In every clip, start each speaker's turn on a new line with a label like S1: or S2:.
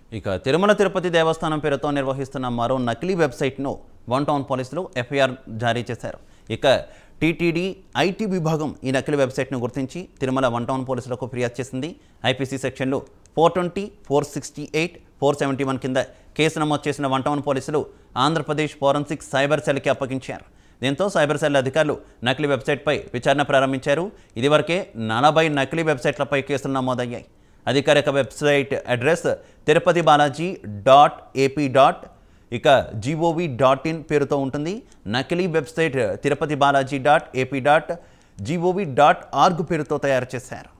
S1: ఇక తిరుమల తిరుపతి దేవస్థానం పేరుతో నిర్వహిస్తున్న మరో నకిలీ వెబ్సైట్ను వన్ టౌన్ పోలీసులు ఎఫ్ఐఆర్ జారీ చేశారు ఇక టీటీడీ ఐటీ విభాగం ఈ నకిలీ వెబ్సైట్ను గుర్తించి తిరుమల వన్ టౌన్ పోలీసులకు ఫిర్యాదు చేసింది ఐపీసీ సెక్షన్లు four twenty four sixty eight four seventy one కింద కేసు నమోదు చేసిన వన్ టౌన్ పోలీసులు ఆంధ్రప్రదేశ్ ఫోరెన్సిక్ సైబర్ సెల్కి అప్పగించారు దీంతో సైబర్ సెల్ అధికారులు నకిలీ వెబ్సైట్పై విచారణ ప్రారంభించారు ఇదివరకే నలభై నకిలీ వెబ్సైట్లపై కేసులు నమోదయ్యాయి అధికారిక website address Tirupati Balaji dot AP dot ఇక జీఓవి డాట్ ఇన్ పేరుతో ఉంటుంది నకిలీ website Tirupati Balaji dot AP dot GOV dot org పేరుతో తయారు చేశారు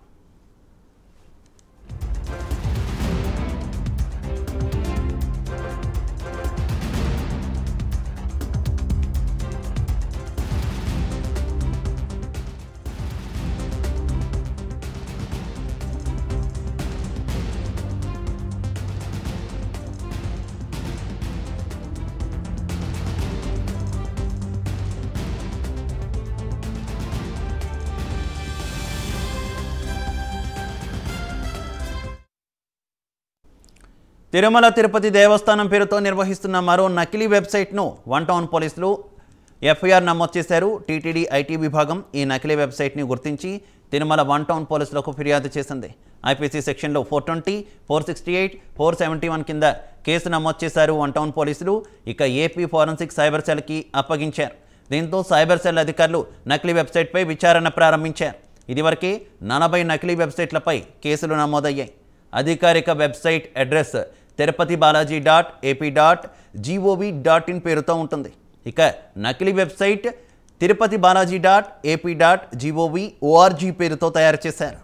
S1: తిరుమల తిరుపతి దేవస్థానం పేరుతో నిర్వహిస్తున్న మరో నకిలీ వెబ్సైట్ను వన్ టౌన్ పోలీసులు ఎఫ్ఐఆర్ నమోదు చేశారు టీటీడీ ఐటీ విభాగం ఈ నకిలీ వెబ్సైట్ని గుర్తించి తిరుమల వన్ టౌన్ పోలీసులకు ఫిర్యాదు చేసింది ఐపీసీ సెక్షన్లో four twenty four sixty eight four seventy one కింద కేసు నమోదు చేశారు వన్ టౌన్ పోలీసులు ఇక ఏపీ ఫోరెన్సిక్ సైబర్ సెల్కి అప్పగించారు దీంతో సైబర్ సెల్ అధికారులు నకిలీ వెబ్సైట్పై విచారణ ప్రారంభించారు ఇదివరకే నలభై నకిలీ వెబ్సైట్లపై కేసులు నమోదయ్యాయి అధికారిక website address Tirupati Balaji dot AP dot GOV dot in పేరుతో ఉంటుంది ఇక నకిలీ website Tirupati Balaji dot AP dot GOV ORG పేరుతో తయారు చేశారు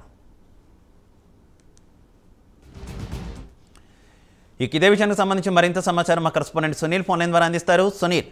S1: ఇక ఇదే విషయానికి సంబంధించి మరింత సమాచారం మా కరెస్పాండెంట్ సునీల్ ఫోన్ లైన్ ద్వారా అందిస్తారు సునీల్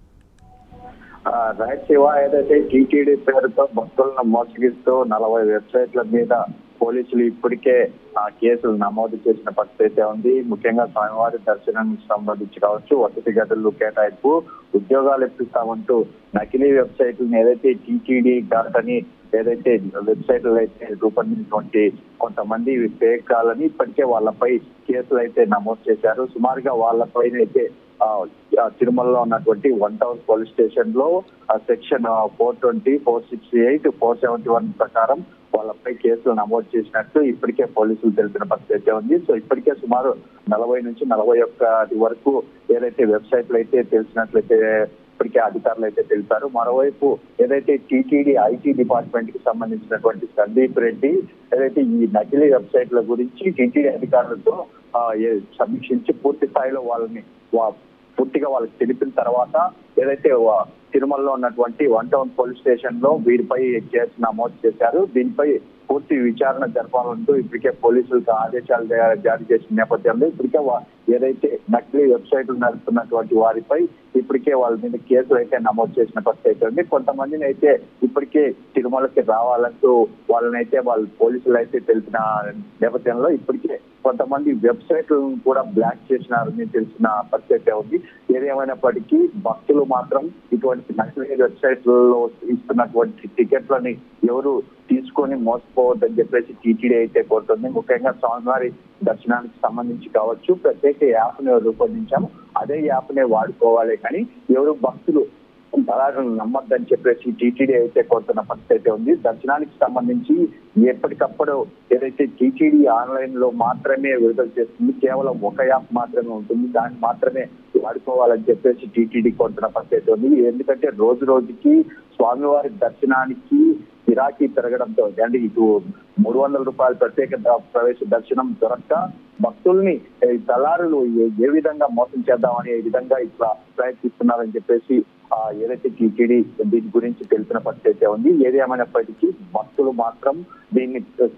S2: ఆ, రైట్ శివ ఏదైతే టీటీడీ పేరుతో భక్తులను మోసగిస్తూ నలభై వెబ్సైట్ల మీద పోలీసులు ఇప్పటికే ఆ కేసులు నమోదు చేసిన పరిస్థితి అయితే ఉంది ముఖ్యంగా స్వామివారి దర్శనానికి సంబంధించి కావచ్చు వసతి గదులు కేటాయింపు ఉద్యోగాలు ఇప్పిస్తామంటూ నకిలీ వెబ్సైట్లను ఏదైతే టీటీడీ డాట్ అని ఏదైతే వెబ్సైట్లు అయితే రూపొందించినటువంటి కొంతమంది ఫేక్ కాలని ఇప్పటికే వాళ్ళపై కేసులు అయితే నమోదు చేశారు సుమారుగా వాళ్ళపైన అయితే ఆ, ఆ, తిరుమలలో ఉన్నటువంటి వన్ టౌన్ పోలీస్ స్టేషన్ లో section four twenty four sixty eight four seventy one ప్రకారం వాళ్ళపై కేసులు నమోదు చేసినట్టు ఇప్పటికే పోలీసులు తెలిపిన పరిస్థితి అయితే ఉంది సో ఇప్పటికే సుమారు నలభై నుంచి నలభై ఒక్క వరకు ఏదైతే వెబ్సైట్లు అయితే తెలిసినట్లయితే ఇప్పటికే అధికారులు అయితే తెలిపారు మరోవైపు ఏదైతే టీటీడీ ఐటీ డిపార్ట్మెంట్ కి సంబంధించినటువంటి సందీప్ రెడ్డి ఏదైతే ఈ నకిలీ వెబ్సైట్ల గురించి టీటీడీ అధికారులతో ఆ, ఏ- సమీక్షించి పూర్తి స్థాయిలో వాళ్ళని వా- పూర్తిగా వాళ్ళకి తెలిపిన తర్వాత ఏదైతే వా- తిరుమలలో ఉన్నటువంటి వన్ టౌన్ పోలీస్ స్టేషన్ లో వీరిపై కేసు నమోదు చేశారు దీనిపై పూర్తి విచారణ జరపాలంటూ ఇప్పటికే పోలీసులకు ఆదేశాలు జా- జారీ చేసిన నేపథ్యంలో ఇప్పటికే వా- ఏదైతే నకిలీ వెబ్సైట్లు నడుపుతున్నటువంటి వారిపై ఇప్పటికే వాళ్ళ మీద కేసులు అయితే నమోదు చేసిన పరిస్థితి అయితే ఉంది కొంతమందిని అయితే ఇప్పటికే తిరుమలకి రావాలంటూ వాళ్ళని అయితే వాళ్ళు పోలీసులు అయితే తెలిపిన నేపథ్యంలో ఇప్పటికే కొంతమంది వెబ్సైట్లను కూడా బ్లాక్ చేసినారని తెలిసిన పరిస్థితి ఉంది ఏదేమైనప్పటికీ భక్తులు మాత్రం ఇటువంటి నకిలీ వెబ్సైట్లలో ఇస్తున్నటువంటి టికెట్లని ఎవరు తీసుకొని మోసపోవద్దని చెప్పేసి టీటీడీ అయితే కోరుతుంది ముఖ్యంగా స్వామివారి దర్శనానికి సంబంధించి కావచ్చు ప్రత్యేక యాప్ ని రూపొందించాము అదే యాప్ నే వాడుకోవాలి కానీ ఎవరు భక్తులు దళాలను నమ్మద్దని చెప్పేసి టీటీడీ అయితే కోరుతున్న పరిస్థితి అయితే ఉంది దర్శనానికి సంబంధించి ఎప్పటికప్పుడు ఏదైతే టీటీడీ ఆన్లైన్ లో మాత్రమే విడుదల చేస్తుంది కేవలం ఒక యాప్ మాత్రమే ఉంటుంది దాన్ని మాత్రమే వాడుకోవాలని చెప్పేసి టీటీడీ కోరుతున్న పరిస్థితి అయితే ఉంది ఎందుకంటే రోజు రోజుకి స్వామివారి దర్శనానికి గిరాకీ పెరగడంతో అంటే ఇటు మూడు వందల రూపాయల ప్రత్యేక ద- ప్రవేశ దర్శనం దొరక్క భక్తుల్ని ఏ, దళారులు ఏ- ఏ విధంగా మోసం చేద్దామని ఏ విధంగా ఇట్లా ప్రయత్నిస్తున్నారని చెప్పేసి ఆ ఏదైతే టీటీడీ దీని గురించి తెలిసిన పరిస్థితి అయితే ఉంది ఏది ఏమైనప్పటికీ భక్తులు మాత్రం దీన్ని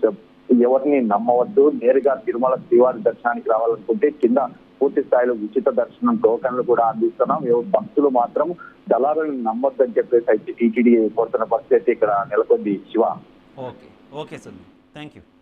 S2: ఎవరిని నమ్మవద్దు నేరుగా తిరుమల శ్రీవారి దర్శనానికి రావాలనుకుంటే కింద పూర్తి స్థాయిలో ఉచిత దర్శనం టోకన్లు కూడా అందిస్తున్నాం ఎవరు భక్తులు మాత్రం దళారులను నమ్మొద్దని చెప్పేసి అయితే టీటీడీ కోరుతున్న పరిస్థితి ఇక్కడ నెలకొంది Shiva
S1: okay okay Sunil thank you